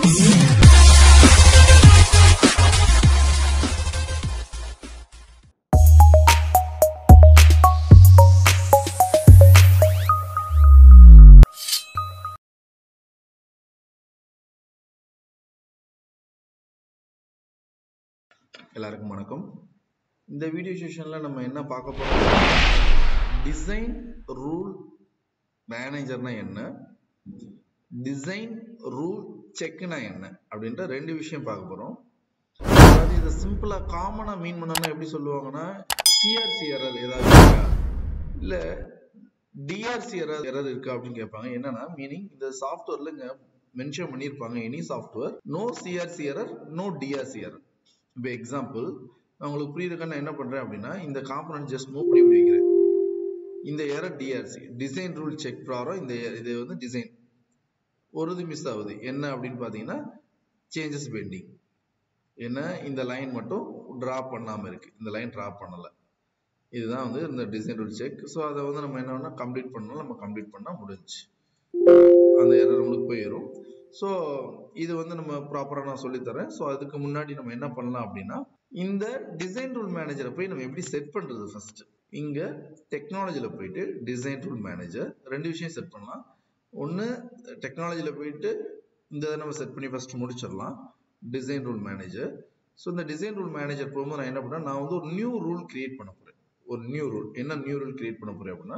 எல்லாருக்கும் வணக்கம் இந்த வீடியோ செஷன்ல நம்ம என்ன பார்க்க போறோம் டிசைன் ரூல் மேனேஜர்னா என்ன டிசைன் ரூல் செக்னா என்ன அப்படின்ற ரெண்டு விஷயம் பார்க்க போறோம் அதாவது இதை சிம்பிளா காமனா மீன் பண்ணோம்னா எப்படி சொல்லுவாங்கன்னா சிஆர்சி எரர் ஏதாவது இருக்கா இல்ல டிஆர்சி எரர் எரர் இருக்கா அப்படின்னு கேட்பாங்க என்னன்னா மீனிங் இந்த சாஃப்ட்வேர்ல இங்க மென்ஷன் பண்ணியிருப்பாங்க any software no CRC error no DRC error இப்போ எக்ஸாம்பிள் நான் உங்களுக்கு புரியுதுக்கா நான் என்ன பண்றேன் அப்படின்னா இந்த காம்பனன்ட் ஜஸ்ட் மூவ் பண்ணி இப்படி வைக்கிறேன் இந்த error DRC design rule check ப்ராரம் இந்த இது வந்து டிசைன் ஒரு இது மிஸ் ஆகுது என்ன அப்படின்னு பார்த்தீங்கன்னா சேஞ்சஸ் பெண்டிங் என்ன இந்த லைன் மட்டும் டிரா பண்ணாம இருக்கு இந்த லைன் டிரா பண்ணல இதுதான் வந்து இந்த டிசைன் ரூல் செக் ஸோ அதை வந்து நம்ம என்ன பண்ணா கம்ப்ளீட் பண்ணணும் நம்ம கம்ப்ளீட் பண்ணா முடிஞ்சு அந்த எரர் நம்மளுக்கு போயிடும் ஸோ இது வந்து நம்ம ப்ராப்பராக நான் சொல்லித்தரேன் ஸோ அதுக்கு முன்னாடி நம்ம என்ன பண்ணலாம் அப்படின்னா இந்த டிசைன் ரூல் மேனேஜரை போய் நம்ம எப்படி செட் பண்றது ஃபர்ஸ்ட் இங்க டெக்னாலஜில போயிட்டு டிசைன் ரூல் மேனேஜர் ரெண்டு விஷயம் செட் பண்ணலாம் ஒன்று டெக்னாலஜில போயிட்டு இந்த இதை நம்ம செட் பண்ணி ஃபர்ஸ்ட் முடிச்சிடலாம் டிசைன் ரூல் மேனேஜர் ஸோ இந்த டிசைன் ரூல் மேனேஜர் போகும்போது நான் என்ன பண்ணேன் நான் வந்து ஒரு நியூ ரூல் கிரியேட் பண்ண போறேன் ஒரு நியூ ரூல் என்ன நியூ ரூல் கிரியேட் பண்ண போறேன் அப்படின்னா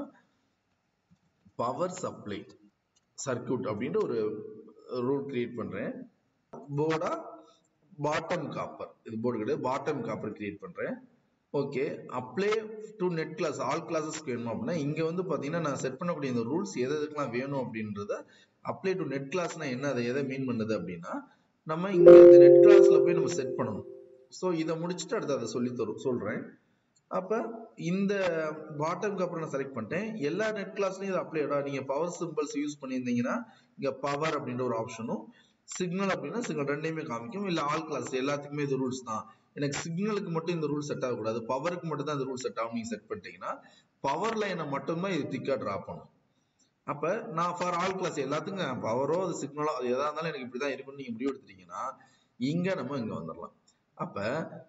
பவர் சப்ளை சர்க்கியூட் அப்படின்ற ஒரு ரூல் கிரியேட் பண்றேன் போர்டா பாட்டம் காப்பர் இது போர்டு கிடையாது பாட்டம் காப்பர் கிரியேட் பண்றேன் okay apply to net class all கிளாஸஸ்க்கு வேணும் அப்படின்னா இங்க வந்து பாத்தீங்கன்னா நான் செட் பண்ணக்கூடிய இந்த ரூல்ஸ் எது எதுக்கெல்லாம் வேணும் அப்படின்றத அப்ளை டு நெட் கிளாஸ்னா என்ன அதை எதை மீன் பண்ணுது அப்படின்னா நம்ம இங்க இந்த நெட் கிளாஸ்ல போய் நம்ம செட் பண்ணணும் ஸோ இதை முடிச்சுட்டு அடுத்து அதை சொல்லி தரும் சொல்றேன் அப்ப இந்த பாட்டம்க்கு அப்புறம் நான் செலக்ட் பண்ணிட்டேன் எல்லா நெட் கிளாஸ்லயும் இது அப்ளைடா நீங்க பவர் சிம்பிள்ஸ் யூஸ் பண்ணியிருந்தீங்கன்னா இங்க பவர் அப்படின்ற ஒரு ஆப்ஷனும் சிக்னல் அப்படின்னா சிக்னல் ரெண்டையுமே காமிக்கும் இல்ல ஆல் கிளாஸ் எல்லாத்துக்குமே இது ரூல்ஸ் தான் எனக்கு சிக்னலுக்கு மட்டும் இந்த ரூல் செட் ஆகக்கூடாது பவருக்கு மட்டும் தான் இந்த ரூல் செட் ஆகும் நீங்க செட் பண்ணிட்டீங்கன்னா பவர் லைனை மட்டும்தான் இது திக்கா டிரா பண்ணும் அப்ப நான் ஃபார் ஆல் கிளாஸ் எல்லாத்துக்கும் பவரோ அது சிக்னலோ அது எதா இருந்தாலும் எனக்கு இப்படிதான் இருக்கும்னு நீங்க முடிவு எடுத்துட்டீங்கன்னா இங்க நம்ம இங்க வந்துடலாம் அப்ப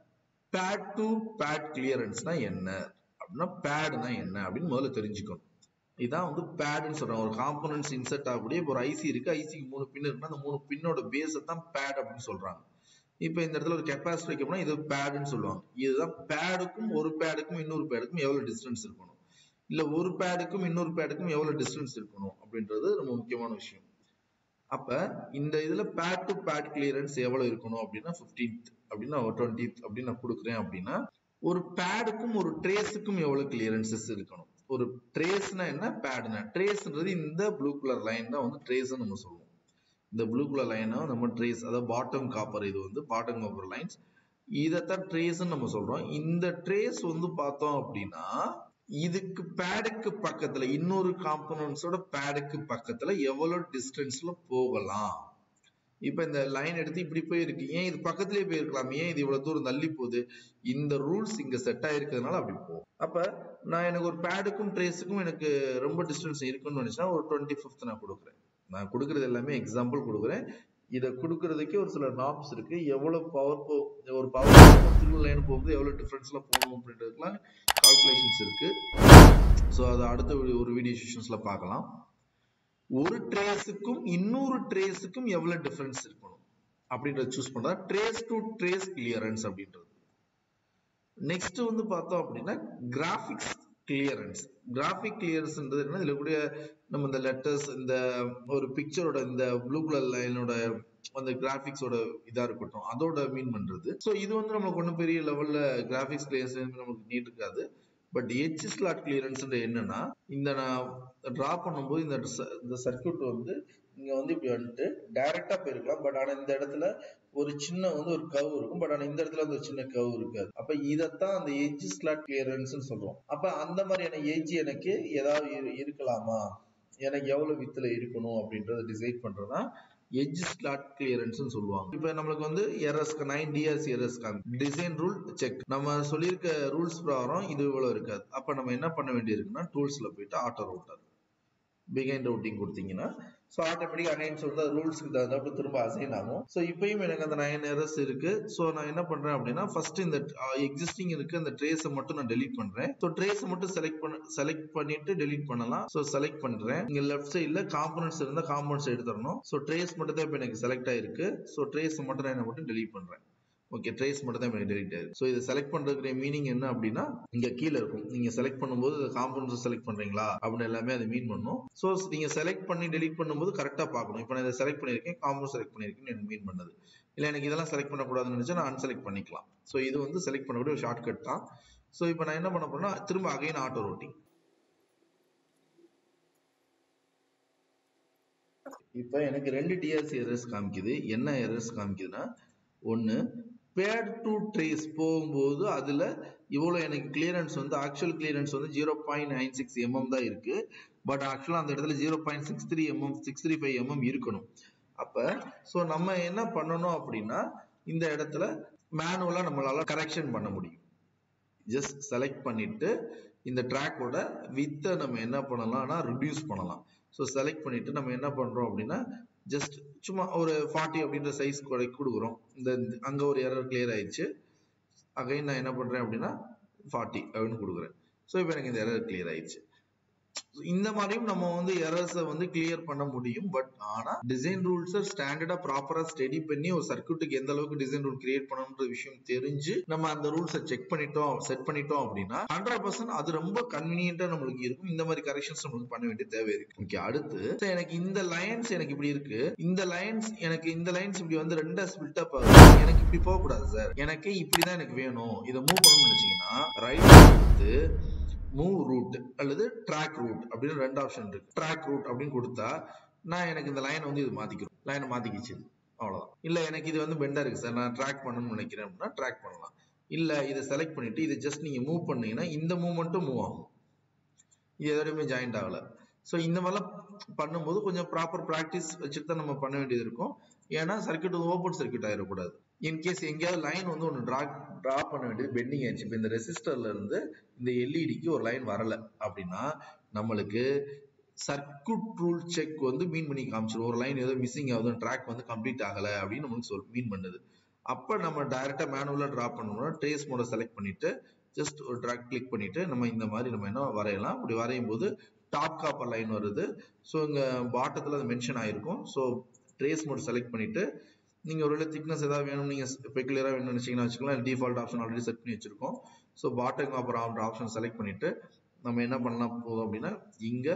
பேட் டு பேட் கிளியரன்ஸ்னா என்ன அப்படின்னா பேட்னா என்ன அப்படின்னு முதல்ல தெரிஞ்சுக்கணும் இதான் வந்து பேட்னு சொல்றாங்க ஒரு காம்போனன்ட்ஸ் இன்செர்ட் ஆகக்கூடிய ஒரு ஐசி இருக்கு ஐசிக்கு மூணு பின் இருக்குன்னா அந்த மூணு பின்னோட பேஸை தான் பேட் அப்படின்னு சொல்றாங்க இப்போ இந்த இடத்துல ஒரு கெப்பாசிட்டி வைக்க போனா இது பேடுன்னு சொல்லுவாங்க இதுதான் பேடுக்கும் ஒரு பேடுக்கும் இன்னொரு பேடுக்கும் எவ்வளவு டிஸ்டன்ஸ் இருக்கணும் இல்ல ஒரு பேடுக்கும் இன்னொரு பேடுக்கும் எவ்வளவு டிஸ்டன்ஸ் இருக்கணும் அப்படின்றது ரொம்ப முக்கியமான விஷயம் அப்ப இந்த இதுல பேட் டு பேட் கிளியரன்ஸ் எவ்வளவு இருக்கணும் அப்படின்னா பிப்டீன்த் அப்படின்னா டுவெண்ட்டித் அப்படின்னு நான் கொடுக்குறேன் அப்படின்னா ஒரு பேடுக்கும் ஒரு ட்ரேஸுக்கும் எவ்வளவு கிளியரன்சஸ் இருக்கணும் ஒரு ட்ரேஸ்னா என்ன பேடுனா ட்ரேஸ்ன்றது இந்த ப்ளூ கலர் லைன் தான் வந்து ட்ரேஸ் நம்ம சொல்லுவோம் இந்த ப்ளூ கலர் லைனை நம்ம ட்ரேஸ் அதாவது பாட்டம் காப்பர் இது வந்து பாட்டம் காப்பர் லைன்ஸ் இதைத்தான் ட்ரேஸ்ன்னு நம்ம சொல்றோம் இந்த ட்ரேஸ் வந்து பார்த்தோம் அப்படின்னா இதுக்கு பேடுக்கு பக்கத்துல இன்னொரு காம்பனன்ஸோட பேடுக்கு பக்கத்துல எவ்வளவு டிஸ்டன்ஸ்ல போகலாம் இப்ப இந்த லைன் எடுத்து இப்படி போயிருக்கு ஏன் இது பக்கத்துலயே போயிருக்கலாம் ஏன் இது இவ்வளவு தூரம் தள்ளி போகுது இந்த ரூல்ஸ் இங்க செட் ஆயிருக்கிறதுனால அப்படி போகும் அப்ப நான் எனக்கு ஒரு பேடுக்கும் ட்ரேஸுக்கும் எனக்கு ரொம்ப டிஸ்டன்ஸ் இருக்குன்னு நினைச்சா ஒரு டுவெண்ட்டி ஃபிஃப்த் நான் கொடுக்குறேன் நான் கொடுக்கறது எல்லாமே எக்ஸாம்பிள் கொடுக்குறேன் இதை கொடுக்கறதுக்கே ஒரு சில நார்ம்ஸ் இருக்கு எவ்வளவு பவர் போ ஒரு பவர் திரும்ப லைன் போகும்போது எவ்வளவு டிஃபரன்ஸ்ல போகணும் அப்படின்றதுக்குலாம் கால்குலேஷன்ஸ் இருக்கு ஸோ அதை அடுத்த ஒரு வீடியோ செஷன்ஸ்ல பார்க்கலாம் ஒரு ட்ரேஸுக்கும் இன்னொரு ட்ரேஸுக்கும் எவ்வளவு டிஃபரன்ஸ் இருக்கணும் அப்படின்றத சூஸ் பண்றதா ட்ரேஸ் டு ட்ரேஸ் கிளியரன்ஸ் அப்படின்றது நெக்ஸ்ட் வந்து பார்த்தோம் அப்படின்னா கிராபிக்ஸ் கிளியரன்ஸ் கிராஃபிக் கிளியரன்ஸ்ன்றது என்ன இதுல கூட நம்ம இந்த லெட்டர்ஸ் இந்த ஒரு பிக்சரோட இந்த ப்ளூ கலர் லைனோட அந்த கிராபிக்ஸோட இதா இருக்கட்டும் அதோட மீன் பண்றது ஸோ இது வந்து நம்மளுக்கு ஒன்றும் பெரிய லெவல்ல கிராபிக்ஸ் கிளியரன்ஸ் நமக்கு நீட் இருக்காது பட் எச் ஸ்லாட் கிளியரன்ஸ் என்னன்னா இந்த நான் டிரா பண்ணும்போது இந்த இந்த சர்க்கியூட் வந்து இங்க வந்து இப்படி வந்துட்டு டைரக்டா போயிருக்கலாம் பட் ஆனா இந்த இடத்துல ஒரு சின்ன வந்து ஒரு கவ் இருக்கும் பட் ஆனா இந்த இடத்துல வந்து ஒரு சின்ன கவ் இருக்காது அப்ப இதத்தான் அந்த எஜ் ஸ்லாட் கிளியரன்ஸ் சொல்றோம் அப்ப அந்த மாதிரியான எஜ் எனக்கு ஏதாவது இருக்கலாமா எனக்கு எவ்வளவு வித்துல இருக்கணும் அப்படின்றத டிசைட் பண்றதா எஜ் ஸ்லாட் கிளியரன்ஸ் சொல்லுவாங்க இப்போ நம்மளுக்கு வந்து எரஸ்க்கு nine DRC errors design rule check நம்ம சொல்லியிருக்க ரூல்ஸ் பிரகாரம் இது இவ்வளவு இருக்காது அப்ப நம்ம என்ன பண்ண வேண்டியிருக்குன்னா டூல்ஸ்ல போயிட்டு ஆட்டோ ரூட்டர் பிகைண்ட் ரூட்டிங் கொடுத்தீங்கன்னா ஸோ ஆட்டோமேட்டிக் அகைன்ஸ் வந்து ரூல்ஸ்க்கு தகுந்தாப்புல திரும்ப அசைன் ஆகும் ஸோ இப்பயும் எனக்கு அந்த நைன் எரர்ஸ் இருக்கு ஸோ நான் என்ன பண்றேன் அப்படின்னா ஃபர்ஸ்ட் இந்த எக்ஸிஸ்டிங் இருக்கு அந்த ட்ரேஸை மட்டும் நான் டெலீட் பண்றேன் ஸோ ட்ரேஸை மட்டும் செலக்ட் பண்ண செலக்ட் பண்ணிட்டு டெலீட் பண்ணலாம் ஸோ செலக்ட் பண்றேன் இங்க லெஃப்ட் சைட்ல காம்பனன்ட்ஸ் இருந்தா காம்பனன்ட்ஸ் எடுத்துடணும் ஸோ ட்ரேஸ் மட்டும் தான் இப்போ எனக்கு செலக்ட் ஆயிருக்கு ஸோ ட்ரேஸ் மட்டும் நான் என்ன மட்டும் டெலீட் பண்றேன் ஓகே ட்ரேஸ் மட்டும் தான் எனக்கு டெலிட் ஆயிருக்கு ஸோ இதை செலக்ட் பண்றதுக்கு மீனிங் என்ன அப்படின்னா இங்க கீழே இருக்கும் நீங்க செலக்ட் பண்ணும்போது காம்பவுண்ட்ஸ் செலக்ட் பண்றீங்களா அப்படின்னு எல்லாமே அதை மீன் பண்ணும் ஸோ நீங்க செலக்ட் பண்ணி டெலிட் பண்ணும்போது கரெக்டா பார்க்கணும் இப்போ நான் இதை செலக்ட் பண்ணியிருக்கேன் காம்பவுண்ட் செலக்ட் பண்ணியிருக்கேன் எனக்கு மீன் பண்ணது இல்லை எனக்கு இதெல்லாம் செலக்ட் பண்ணக்கூடாதுன்னு நினைச்சா நான் அன்செலக்ட் பண்ணிக்கலாம் ஸோ இது வந்து செலக்ட் பண்ணக்கூடிய ஒரு ஷார்ட் கட் தான் ஸோ இப்போ நான் என்ன பண்ண போறேன்னா திரும்ப அகைன் ஆட்டோ ரோட்டிங் இப்போ எனக்கு ரெண்டு டிஆர்சி எரர்ஸ் காமிக்குது என்ன எரர்ஸ் காமிக்குதுன்னா ஒன்று பேட் டு ட்ரேஸ் போகும்போது அதில் இவ்வளோ எனக்கு கிளியரன்ஸ் வந்து ஆக்சுவல் கிளியரன்ஸ் வந்து zero point nine six mm தான் இருக்கு பட் ஆக்சுவலாக அந்த இடத்துல zero point six three mm six three five mm இருக்கணும் அப்போ ஸோ நம்ம என்ன பண்ணணும் அப்படின்னா இந்த இடத்துல மேனுவலாக நம்மளால கரெக்ஷன் பண்ண முடியும் ஜஸ்ட் செலக்ட் பண்ணிட்டு இந்த ட்ராக்கோட வித்தை நம்ம என்ன பண்ணலாம்னா ரிடியூஸ் பண்ணலாம் ஸோ செலக்ட் பண்ணிட்டு நம்ம என்ன பண்றோம் அப்படின்னா ஜஸ்ட் சும்மா ஒரு ஃபார்ட்டி அப்படின்ற சைஸ் கொடுக்குறோம் இந்த அங்க ஒரு எரர் கிளியர் ஆயிடுச்சு அகைன் நான் என்ன பண்றேன் அப்படின்னா ஃபார்ட்டி அப்படின்னு கொடுக்குறேன் ஸோ இப்போ எனக்கு இந்த எரர் கிளியர் ஆயிடுச்சு இந்த மாதிரியும் நம்ம வந்து எரர்ஸை வந்து கிளியர் பண்ண முடியும் பட் ஆனா டிசைன் ரூல்ஸை ஸ்டாண்டர்டா ப்ராப்பரா ஸ்டடி பண்ணி ஒரு சர்க்கியூட்டுக்கு எந்த அளவுக்கு டிசைன் ரூல் கிரியேட் பண்ணணுன்ற விஷயம் தெரிஞ்சு நம்ம அந்த ரூல்ஸை செக் பண்ணிட்டோம் செட் பண்ணிட்டோம் அப்படின்னா ஹண்ட்ரட் பர்சன்ட் அது ரொம்ப கன்வீனியன்டா நம்மளுக்கு இருக்கும் இந்த மாதிரி கரெக்ஷன்ஸ் நம்மளுக்கு பண்ண வேண்டிய தேவை இருக்கு ஓகே அடுத்து so எனக்கு இந்த லைன்ஸ் எனக்கு இப்படி இருக்கு இந்த லைன்ஸ் எனக்கு இந்த லைன்ஸ் இப்படி வந்து ரெண்டா ஸ்பிளிட் அப் ஆகுது எனக்கு இப்படி போக கூடாது சார் எனக்கு இப்படிதான் எனக்கு வேணும் இதை மூவ் பண்ணணும்னு நினைச்சீங்கன்னா ரைட் எடுத்து மூவ் ரூட் அல்லது ட்ராக் ரூட் அப்படின்னு ரெண்டு ஆப்ஷன் இருக்கு ட்ராக் ரூட் அப்படின்னு கொடுத்தா நான் எனக்கு இந்த லைன் வந்து இது மாத்திக்கிறோம் லைனை மாத்திக்கிச்சு அவ்வளவுதான் இல்ல எனக்கு இது வந்து பெண்டா இருக்கு சார் நான் ட்ராக் பண்ணணும்னு நினைக்கிறேன் அப்படின்னா ட்ராக் பண்ணலாம் இல்ல இதை செலக்ட் பண்ணிட்டு இதை ஜஸ்ட் நீங்க மூவ் பண்ணீங்கன்னா இந்த மூவ்மெண்ட்டும் மூவ் ஆகும் இது எதோடையுமே ஜாயிண்ட் ஆகல ஸோ இந்த மாதிரிலாம் பண்ணும்போது கொஞ்சம் ப்ராப்பர் ப்ராக்டிஸ் வச்சுட்டு தான் நம்ம பண்ண வேண்டியது இருக்கும் ஏன்னா சர்க்கியூட் வந்து ஓப்பன் சர்க்கியூட் ஆயிடக்கூடாது இன்கேஸ் எங்கேயாவது லைன் வந்து ஒன்று ட்ரா ட்ரா பண்ண வேண்டியது பெண்டிங் ஆயிடுச்சு இப்போ இந்த ரெசிஸ்டர்ல இருந்து இந்த எல்இடிக்கு ஒரு லைன் வரல அப்படின்னா நம்மளுக்கு சர்க்கியூட் ரூல் செக் வந்து மீன் பண்ணி காமிச்சிடும் ஒரு லைன் ஏதோ மிஸ்ஸிங் ஆகுது ட்ராக் வந்து கம்ப்ளீட் ஆகல அப்படின்னு நம்மளுக்கு சொல் மீன் பண்ணுது அப்போ நம்ம டைரக்டா மேனுவலா ட்ரா பண்ணணும்னா ட்ரேஸ் மோட செலக்ட் பண்ணிட்டு ஜஸ்ட் ஒரு ட்ராக் கிளிக் பண்ணிட்டு நம்ம இந்த மாதிரி நம்ம என்ன வரையலாம் அப்படி வரையும் போது டாப் காப்பர் லைன் வருது ஸோ இங்க பாட்டத்தில் அது மென்ஷன் ஆயிருக்கும் ஸோ ட்ரேஸ் மோட் செலக்ட் பண்ணிட்டு நீங்க ஒருவேளை திக்னஸ் ஏதாவது வேணும் நீங்க பெகுலரா வேணும்னு நினைச்சீங்கன்னா வச்சுக்கலாம் டிஃபால்ட் ஆப்ஷன் ஆல்ரெடி செட் பண்ணி வச்சிருக்கோம் so bottom copper option select பண்ணிட்டு நம்ம என்ன பண்ணலாம் போதும் அப்படின்னா இங்க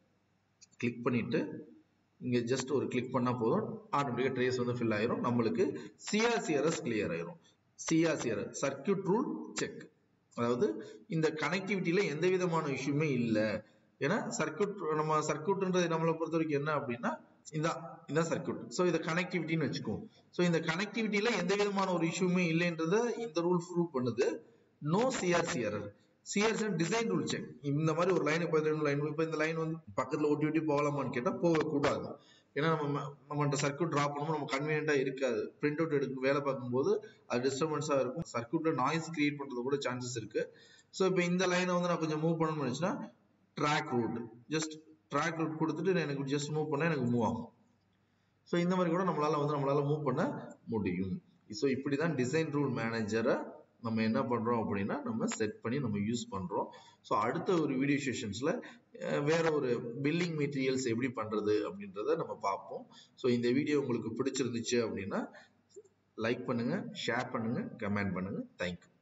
கிளிக் பண்ணிட்டு இங்க ஜஸ்ட் ஒரு கிளிக் பண்ணா போதும் ஆட்டோமேட்டிக்கா ட்ரேஸ் வந்து ஃபில் ஆயிரும் நம்மளுக்கு சிஆர்சிஆர்எஸ் கிளியர் ஆயிரும் சிஆர்சிஆர் சர்க்கியூட் ரூல் செக் அதாவது இந்த கனெக்டிவிட்டியில எந்த விதமான இஷ்யூமே இல்லை ஏன்னா சர்க்கியூட் நம்ம சர்க்கியூட்ன்றது நம்மளை பொறுத்த வரைக்கும் என்ன அப்படின்னா இதான் இதான் சர்க்கியூட் ஸோ இதை கனெக்டிவிட்டின்னு வச்சுக்கோம் ஸோ இந்த கனெக்டிவிட்டியில எந்த விதமான ஒரு இஷ்யூமே இல்லைன்றத இந்த ரூல் ப்ரூவ் பண்ணுது no CRC error CRC design rule check இந்த மாதிரி ஒரு லைன் இப்போ லைன் இப்போ இந்த லைன் வந்து பக்கத்துல ஒட்டி ஒட்டி போகலாமான்னு கேட்டால் போகக்கூடாது ஏன்னா நம்ம நம்ம சர்க்கியூட் ட்ரா பண்ணும்போது நம்ம கன்வீனியன்டா இருக்காது பிரிண்ட் அவுட் எடுக்க வேலை பார்க்கும்போது அது டிஸ்டர்பன்ஸா இருக்கும் சர்க்கியூட்ல நாய்ஸ் கிரியேட் பண்றது கூட சான்சஸ் இருக்கு ஸோ இப்போ இந்த லைனை வந்து நான் கொஞ்சம் மூவ் பண்ணணும்னு நினைச்சுன்னா track route just track route கொடுத்துட்டு எனக்கு ஜஸ்ட் மூவ் பண்ணா எனக்கு மூவ் ஆகும் ஸோ இந்த மாதிரி கூட நம்மளால வந்து நம்மளால மூவ் பண்ண முடியும் ஸோ இப்படிதான் டிசைன் ரூல் மேனேஜரை நம்ம என்ன பண்றோம் அப்படின்னா நம்ம செட் பண்ணி நம்ம யூஸ் பண்றோம் ஸோ அடுத்த ஒரு வீடியோ செஷன்ஸ்ல வேற ஒரு பில்லிங் மெட்டீரியல்ஸ் எப்படி பண்றது அப்படின்றத நம்ம பார்ப்போம் ஸோ இந்த வீடியோ உங்களுக்கு பிடிச்சிருந்துச்சு அப்படின்னா லைக் பண்ணுங்க ஷேர் பண்ணுங்க கமெண்ட் பண்ணுங்க தேங்க்யூ